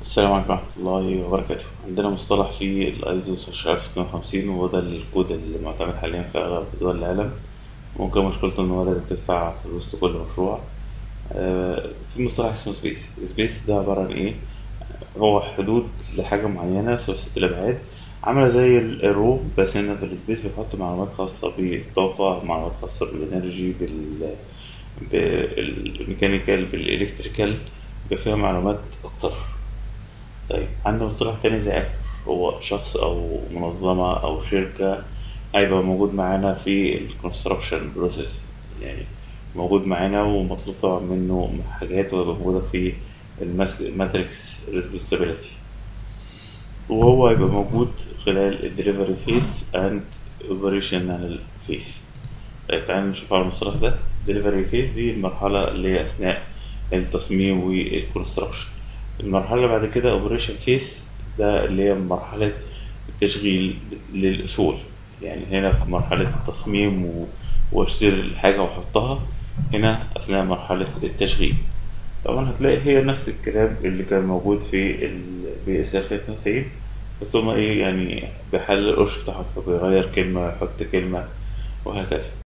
السلام عليكم ورحمة الله وبركاته عندنا مصطلح في الايزو 16650 وهو ده الكود اللي معتمد حاليا في أغلب دول العالم ممكن مشكلته إن هو لازم تدفع فلوس لكل مشروع آه، في مصطلح اسمه سبيس سبيس ده عبارة عن إيه هو حدود لحاجة معينة ثلاثية الأبعاد عاملة زي ال- الرو بس هنا في السبيس بيحط معلومات خاصة بالطاقة معلومات خاصة بالإنرجي بال بالميكانيكال بالإلكتريكال بيبقى فيها معلومات أكتر طيب عندنا مصطلح تاني زي أكتور هو شخص أو منظمة أو شركة هيبقى موجود معانا في الكونستراكشن بروسيس يعني موجود معانا ومطلوب طبعا منه حاجات وهيبقى موجودة في الماتريكس ريسبونسابيلتي وهو هيبقى موجود خلال الدليفري فيس اند اوبريشنال فيس طيب تعالى نشوف على المصطلح ده دليفري فيس دي المرحلة اللي هي أثناء التصميم والكونستراكشن المرحلة اللي بعد كده اوبريشن فيس ده اللي هي مرحلة التشغيل للأصول يعني هنا في مرحلة التصميم و- واشتري الحاجة واحطها هنا أثناء مرحلة التشغيل طبعا هتلاقي هي نفس الكلام اللي كان موجود في ال BSF 92 بس هما ايه يعني بيحلل القرش بتاعهم فبيغير كلمة يحط كلمة وهكذا